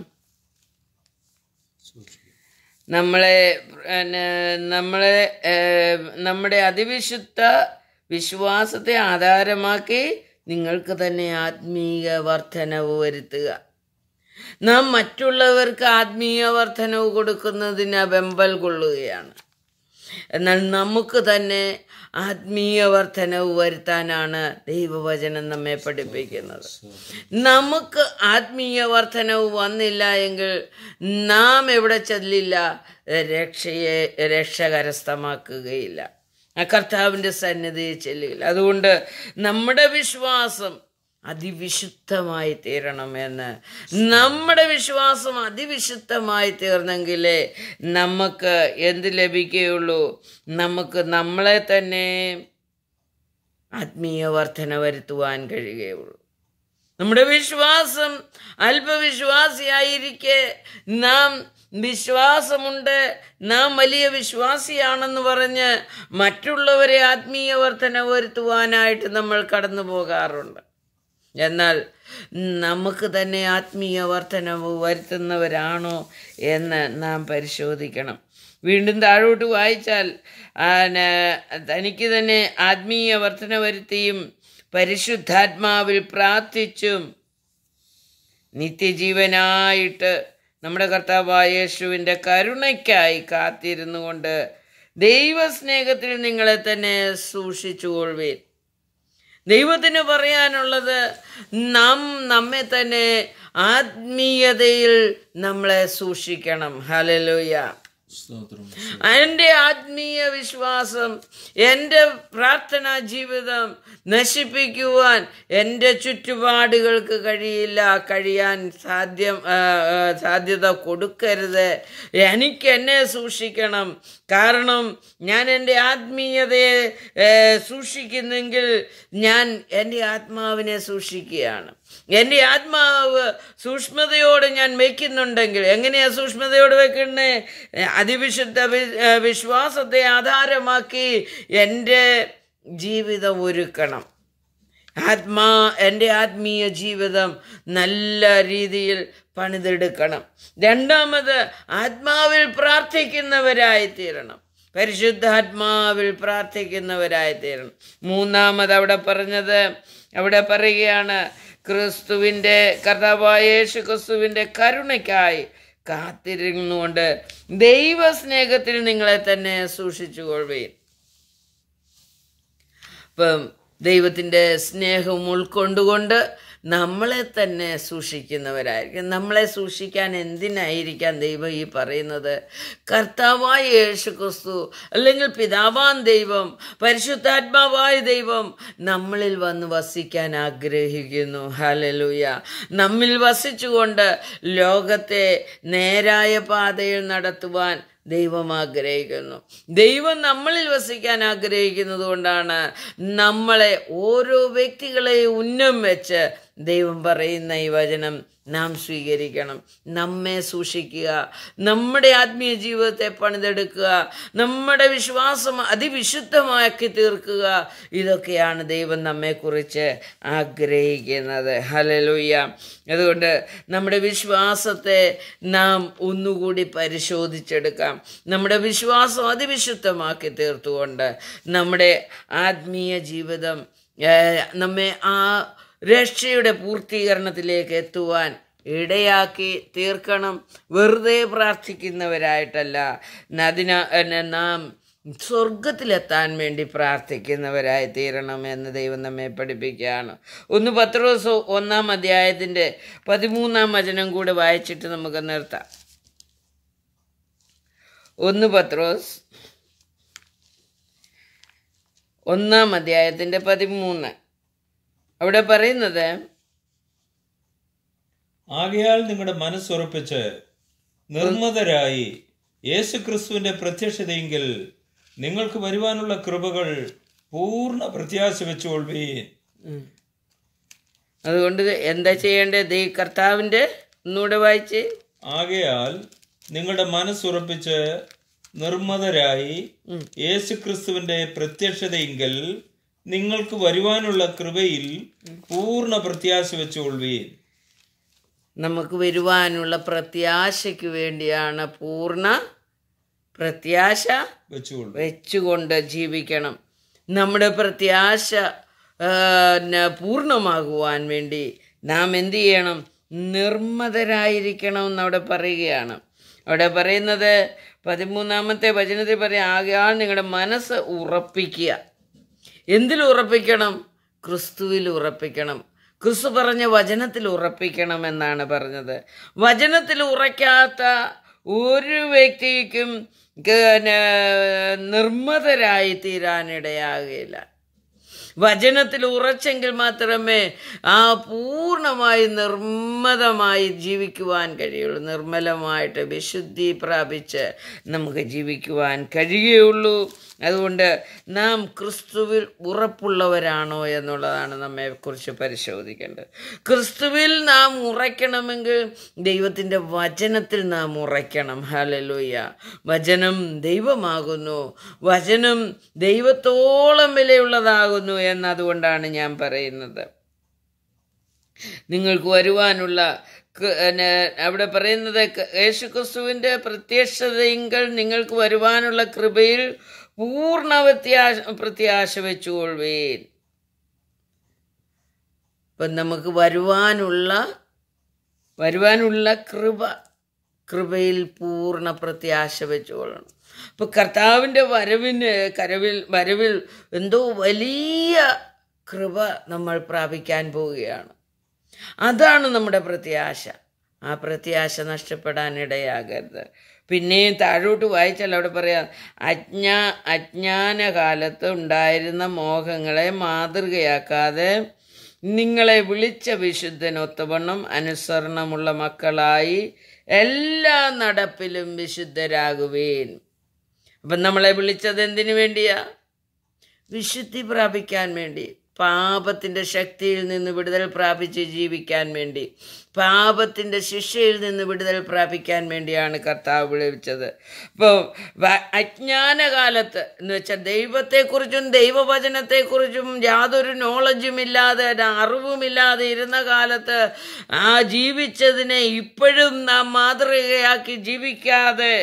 നമ്മളെ പിന്നെ നമ്മളെ ഏഹ്, നമ്മുടെ അതിവിശുദ്ധ വിശ്വാസത്തെ ആധാരമാക്കി നിങ്ങൾക്ക് തന്നെ ആത്മീയ വർധനവ് വരുത്തുക നാം മറ്റുള്ളവർക്ക് ആത്മീയ വർധനവ് കൊടുക്കുന്നതിന് വെമ്പൽ കൊള്ളുകയാണ് എന്നാൽ നമുക്ക് തന്നെ ആത്മീയ വർധനവ് വരുത്താനാണ് ദൈവവചനം നമ്മെ പഠിപ്പിക്കുന്നത് നമുക്ക് ആത്മീയ വർധനവ് വന്നില്ല എങ്കിൽ നാം എവിടെ ചെല്ലില്ല രക്ഷയെ രക്ഷ കരസ്ഥമാക്കുകയില്ല ആ കർത്താവിൻ്റെ സന്നിധിയിൽ ചെല്ലുകയില്ല അതുകൊണ്ട് നമ്മുടെ വിശ്വാസം അതിവിശുദ്ധമായി തീരണമെന്ന് നമ്മുടെ വിശ്വാസം അതിവിശുദ്ധമായി തീർന്നെങ്കിലേ നമുക്ക് എന്ത് ലഭിക്കുകയുള്ളൂ നമുക്ക് നമ്മളെ തന്നെ ആത്മീയ വർധന വരുത്തുവാൻ കഴിയുകയുള്ളൂ നമ്മുടെ വിശ്വാസം അല്പവിശ്വാസിയായിരിക്കെ നാം വിശ്വാസമുണ്ട് നാം വലിയ വിശ്വാസിയാണെന്ന് പറഞ്ഞ് മറ്റുള്ളവരെ ആത്മീയ വർധന വരുത്തുവാനായിട്ട് നമ്മൾ കടന്നു പോകാറുണ്ട് എന്നാൽ നമുക്ക് തന്നെ ആത്മീയ വർധനവ് വരുത്തുന്നവരാണോ എന്ന് നാം പരിശോധിക്കണം വീണ്ടും താഴോട്ട് വായിച്ചാൽ ആ, ന- തനിക്ക് തന്നെ ആത്മീയ വർധന വരുത്തിയും പരിശുദ്ധാത്മാവിൽ പ്രാർത്ഥിച്ചും നിത്യജീവനായിട്ട് നമ്മുടെ കർത്താവായ യേശുവിൻ്റെ കരുണയ്ക്കായി കാത്തിരുന്നു കൊണ്ട് ദൈവസ്നേഹത്തിൽ നിങ്ങളെ തന്നെ സൂക്ഷിച്ചുകൊള്ളുവീൻ ദൈവത്തിന് പറയാനുള്ളത് നാം നമ്മെ തന്നെ ആത്മീയതയിൽ നമ്മളെ സൂക്ഷിക്കണം ഹലലുയ സ്തോത്രം എൻ്റെ ആത്മീയ വിശ്വാസം എൻ്റെ പ്രാർത്ഥനാ ജീവിതം നശിപ്പിക്കുവാൻ എൻ്റെ ചുറ്റുപാടുകൾക്ക് കഴിയില്ല കഴിയാൻ സാധ്യം ആ, ആ, സാധ്യത കൊടുക്കരുത് എനിക്ക് എന്നെ സൂക്ഷിക്കണം കാരണം ഞാൻ എൻ്റെ ആത്മീയതയെ ഏ, സൂക്ഷിക്കുന്നെങ്കിൽ ഞാൻ എൻ്റെ ആത്മാവിനെ സൂക്ഷിക്കുകയാണ് എൻ്റെ ആത്മാവ് സൂക്ഷ്മതയോടെ ഞാൻ വയ്ക്കുന്നുണ്ടെങ്കിൽ എങ്ങനെയാ സൂക്ഷ്മതയോടെ വെക്കണേ അതിവിശുദ്ധ വി- ഏ, വിശ്വാസത്തെ ആധാരമാക്കി എൻ്റെ ജീവിതം ഒരുക്കണം ആത്മാ എൻ്റെ ആത്മീയ ജീവിതം നല്ല രീതിയിൽ പണിതെടുക്കണം രണ്ടാമത് ആത്മാവിൽ പ്രാർത്ഥിക്കുന്നവരായി തീരണം പരിശുദ്ധാത്മാവിൽ പ്രാർത്ഥിക്കുന്നവരായി തീരണം മൂന്നാമത് അവിടെ പറഞ്ഞത് അവിടെ പറയുകയാണ് ക്രിസ്തുവിൻ്റെ കർത്താവായ യേശു ക്രിസ്തുവിൻ്റെ കരുണയ്ക്കായി കാത്തിരുന്നുകൊണ്ട് ദൈവസ്നേഹത്തിൽ നിങ്ങളെ തന്നെ സൂക്ഷിച്ചുകൊള്ളുകയും ഇപ്പം ദൈവത്തിൻ്റെ സ്നേഹം ഉൾക്കൊണ്ടുകൊണ്ട് നമ്മളെ തന്നെ സൂക്ഷിക്കുന്നവരായിരിക്കും നമ്മളെ സൂക്ഷിക്കാൻ എന്തിനായിരിക്കാം ദൈവം ഈ പറയുന്നത് കർത്താവായ യേശു ക്രിസ്തു അല്ലെങ്കിൽ പിതാവാൻ ദൈവം പരിശുദ്ധാത്മാവായ ദൈവം നമ്മളിൽ വന്ന് വസിക്കാൻ ആഗ്രഹിക്കുന്നു ഹലലൂയ നമ്മിൽ വസിച്ചുകൊണ്ട് ലോകത്തെ നേരായ പാതയിൽ നടത്തുവാൻ ദൈവം ആഗ്രഹിക്കുന്നു ദൈവം നമ്മളിൽ വസിക്കാൻ ആഗ്രഹിക്കുന്നത് കൊണ്ടാണ് നമ്മളെ ഓരോ വ്യക്തികളെയും ഉന്നം വെച്ച് ദൈവം പറയുന്ന ഈ വചനം നാം സ്വീകരിക്കണം നമ്മെ സൂക്ഷിക്കുക നമ്മുടെ ആത്മീയ ജീവിതത്തെ പണിതെടുക്കുക നമ്മുടെ വിശ്വാസം അതിവിശുദ്ധമാക്കി തീർക്കുക ഇതൊക്കെയാണ് ദൈവം നമ്മെക്കുറിച്ച് ആഗ്രഹിക്കുന്നത് ഹലലുയ്യ അതുകൊണ്ട് നമ്മുടെ വിശ്വാസത്തെ നാം ഒന്നുകൂടി പരിശോധിച്ചെടുക്കാം നമ്മുടെ വിശ്വാസം അതിവിശുദ്ധമാക്കി തീർത്തുകൊണ്ട് നമ്മുടെ ആത്മീയ ജീവിതം ഏഹ്, നമ്മെ ആ രക്ഷയുടെ പൂർത്തീകരണത്തിലേക്ക് എത്തുവാൻ ഇടയാക്കി തീർക്കണം വെറുതെ പ്രാർത്ഥിക്കുന്നവരായിട്ടല്ല അതിന എന്നെ നാം സ്വർഗത്തിലെത്താൻ വേണ്ടി പ്രാർത്ഥിക്കുന്നവരായി തീരണം എന്ന് ദൈവം നമ്മെ പഠിപ്പിക്കുകയാണ് ഒന്ന് പത്ത് ദിവസം ഒന്നാം അധ്യായത്തിൻ്റെ പതിമൂന്നാം വചനം കൂടെ വായിച്ചിട്ട് നമുക്ക് നിർത്താം ഒന്ന് പത്രോസ് ഒന്നാം അധ്യായത്തിൻ്റെ പതിമൂന്ന് അവിടെ പറയുന്നത് ആകയാൽ നിങ്ങളുടെ മനസ്സുറപ്പിച്ച് നിർമ്മതരായി യേശു ക്രിസ്തുവിന്റെ പ്രത്യക്ഷതയെങ്കിൽ നിങ്ങൾക്ക് വരുവാനുള്ള കൃപകൾ പൂർണ്ണ പ്രത്യാശ വെച്ചുകൊള്ളുവീൻ ഉം. അതുകൊണ്ട് എന്താ ചെയ്യേണ്ടത് ഈ കർത്താവിൻ്റെ ഒന്നുകൂടെ വായിച്ച് ആകയാൽ നിങ്ങളുടെ മനസ്സുറപ്പിച്ച് നിർമ്മതരായി യേശു ക്രിസ്തുവിന്റെ പ്രത്യക്ഷതയെങ്കിൽ നിങ്ങൾക്ക് വരുവാനുള്ള കൃപയിൽ പൂർണ്ണ പ്രത്യാശ വെച്ചുകൊള്ളുവീൻ നമുക്ക് വരുവാനുള്ള പ്രത്യാശയ്ക്ക് വേണ്ടിയാണ് പൂർണ്ണ പ്രത്യാശ വെച്ചുകൊള്ളു വെച്ചുകൊണ്ട് ജീവിക്കണം നമ്മുടെ പ്രത്യാശ ആ, ന- പൂർണ്ണമാകുവാൻ വേണ്ടി നാം എന്ത് ചെയ്യണം നിർമ്മതരായിരിക്കണം എന്നവിടെ പറയുകയാണ് അവിടെ പറയുന്നത് പതിമൂന്നാമത്തെ വചനത്തിൽ പറയാം ആകെയാൾ നിങ്ങളുടെ മനസ്സ് ഉറപ്പിക്കുക എന്തിൽ ഉറപ്പിക്കണം ക്രിസ്തുവിൽ ഉറപ്പിക്കണം ക്രിസ്തു പറഞ്ഞ വചനത്തിൽ ഉറപ്പിക്കണം എന്നാണ് പറഞ്ഞത് വചനത്തിൽ ഉറയ്ക്കാത്ത ഒരു വ്യക്തിക്കും പിന്നെ നിർമ്മതരായി തീരാനിടയാകില്ല വചനത്തിൽ ഉറച്ചെങ്കിൽ മാത്രമേ ആ പൂർണ്ണമായി നിർമ്മതമായി ജീവിക്കുവാൻ കഴിയുള്ളൂ നിർമ്മലമായിട്ട് വിശുദ്ധി പ്രാപിച്ച് നമുക്ക് ജീവിക്കുവാൻ കഴിയുകയുള്ളൂ അതുകൊണ്ട് നാം ക്രിസ്തുവിൽ ഉറപ്പുള്ളവരാണോ എന്നുള്ളതാണ് നമ്മെക്കുറിച്ച് പരിശോധിക്കേണ്ടത് ക്രിസ്തുവിൽ നാം ഉറയ്ക്കണമെങ്കിൽ ദൈവത്തിൻ്റെ വചനത്തിൽ നാം ഉറയ്ക്കണം ഹലലൂയ വചനം ദൈവമാകുന്നു വചനം ദൈവത്തോളം വിലയുള്ളതാകുന്നു എന്നതുകൊണ്ടാണ് ഞാൻ പറയുന്നത് നിങ്ങൾക്ക് വരുവാനുള്ള ക- പിന്നെ അവിടെ പറയുന്നത് ക- യേശുക്രിസ്തുവിൻ്റെ പ്രത്യക്ഷതയെങ്കിൽ നിങ്ങൾക്ക് വരുവാനുള്ള കൃപയിൽ പൂർണ്ണ വ്യത്യാശ പ്രത്യാശ വെച്ചുകൊള്ളുവീൻ ഇപ്പം നമുക്ക് വരുവാനുള്ള വരുവാനുള്ള കൃപ കൃപയിൽ പൂർണ്ണ പ്രത്യാശ വെച്ചുകൊള്ളണം അപ്പോൾ കർത്താവിൻ്റെ വരവിന് കരവിൽ വരവിൽ എന്തോ വലിയ കൃപ നമ്മൾ പ്രാപിക്കാൻ പോവുകയാണ് അതാണ് നമ്മുടെ പ്രത്യാശ ആ പ്രത്യാശ നഷ്ടപ്പെടാൻ ഇടയാകരുത് പിന്നെയും താഴോട്ട് വായിച്ചാൽ അവിടെ പറയാം അജ്ഞാ അജ്ഞാന കാലത്ത് ഉണ്ടായിരുന്ന മോഹങ്ങളെ മാതൃകയാക്കാതെ നിങ്ങളെ വിളിച്ച വിശുദ്ധനൊത്തവണ്ണം അനുസരണമുള്ള മക്കളായി എല്ലാ നടപ്പിലും വിശുദ്ധരാകുവേൻ അപ്പം നമ്മളെ വിളിച്ചത് എന്തിനു വേണ്ടിയാ വിശുദ്ധി പ്രാപിക്കാൻ വേണ്ടി പാപത്തിൻ്റെ ശക്തിയിൽ നിന്ന് വിടുതൽ പ്രാപിച്ച് ജീവിക്കാൻ വേണ്ടി പാപത്തിൻ്റെ ശിക്ഷയിൽ നിന്ന് വിടുതൽ പ്രാപിക്കാൻ വേണ്ടിയാണ് കർത്താവ് വിളിച്ചത് ഇപ്പോൾ അജ്ഞാനകാലത്ത് എന്ന് വെച്ചാൽ ദൈവത്തെക്കുറിച്ചും ദൈവവചനത്തെക്കുറിച്ചും യാതൊരു നോളജും ഇല്ലാതെ അറിവുമില്ലാതെ ഇരുന്ന കാലത്ത് ആ ജീവിച്ചതിനെ ഇപ്പോഴും നാം മാതൃകയാക്കി ജീവിക്കാതെ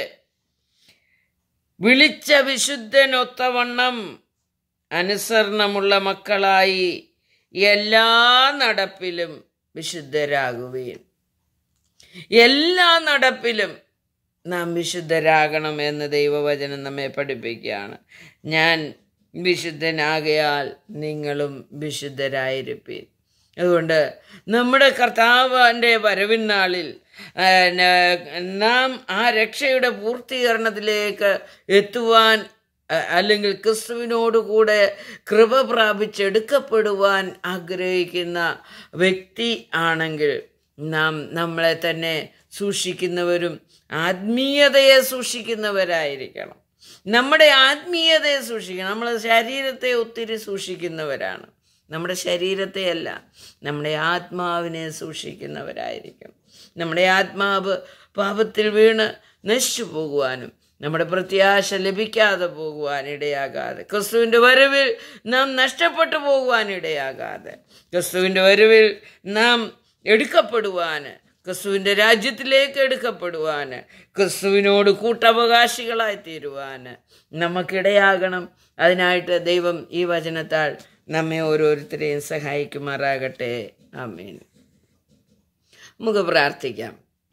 വിളിച്ച വിശുദ്ധനൊത്തവണ്ണം അനുസരണമുള്ള മക്കളായി എല്ലാ നടപ്പിലും വിശുദ്ധരാകുകയും എല്ലാ നടപ്പിലും നാം വിശുദ്ധരാകണം എന്ന് ദൈവവചനം നമ്മെ പഠിപ്പിക്കുകയാണ് ഞാൻ വിശുദ്ധനാകയാൽ നിങ്ങളും വിശുദ്ധരായിരിപ്പീൻ അതുകൊണ്ട് നമ്മുടെ കർത്താവിൻ്റെ വരവിൻ നാളിൽ നാം ആ രക്ഷയുടെ പൂർത്തീകരണത്തിലേക്ക് എത്തുവാൻ അല്ലെങ്കിൽ ക്രിസ്തുവിനോടുകൂടെ കൃപ പ്രാപിച്ചെടുക്കപ്പെടുവാൻ ആഗ്രഹിക്കുന്ന വ്യക്തി ആണെങ്കിൽ നാം നമ്മളെ തന്നെ സൂക്ഷിക്കുന്നവരും ആത്മീയതയെ സൂക്ഷിക്കുന്നവരായിരിക്കണം നമ്മുടെ ആത്മീയതയെ സൂക്ഷിക്കണം നമ്മൾ ശരീരത്തെ ഒത്തിരി സൂക്ഷിക്കുന്നവരാണ് നമ്മുടെ ശരീരത്തെയല്ല നമ്മുടെ ആത്മാവിനെ സൂക്ഷിക്കുന്നവരായിരിക്കണം നമ്മുടെ ആത്മാവ് പാപത്തിൽ വീണ് നശിച്ചു പോകുവാനും നമ്മുടെ പ്രത്യാശ ലഭിക്കാതെ പോകുവാൻ ഇടയാകാതെ ക്രിസ്തുവിൻ്റെ വരവിൽ നാം നഷ്ടപ്പെട്ടു പോകുവാൻ ഇടയാകാതെ ക്രിസ്തുവിൻ്റെ വരവിൽ നാം എടുക്കപ്പെടുവാൻ ക്രിസ്തുവിൻ്റെ രാജ്യത്തിലേക്ക് എടുക്കപ്പെടുവാൻ ക്രിസ്തുവിനോട് കൂട്ടവകാശികളായി തീരുവാൻ നമുക്കിടയാകണം അതിനായിട്ട് ദൈവം ഈ വചനത്താൽ നമ്മെ ഓരോരുത്തരെയും സഹായിക്കുമാറാകട്ടെ ആമേൻ നമുക്ക് പ്രാർത്ഥിക്കാം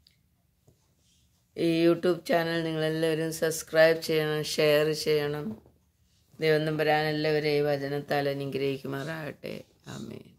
ഈ യൂട്യൂബ് ചാനൽ നിങ്ങളെല്ലാവരും സബ്സ്ക്രൈബ് ചെയ്യണം ഷെയർ ചെയ്യണം ദൈവം നമ്പരാൻ എല്ലാവരെയും ഈ വചനത്താൽ അനുഗ്രഹിക്കുമാറാകട്ടെ ആമേൻ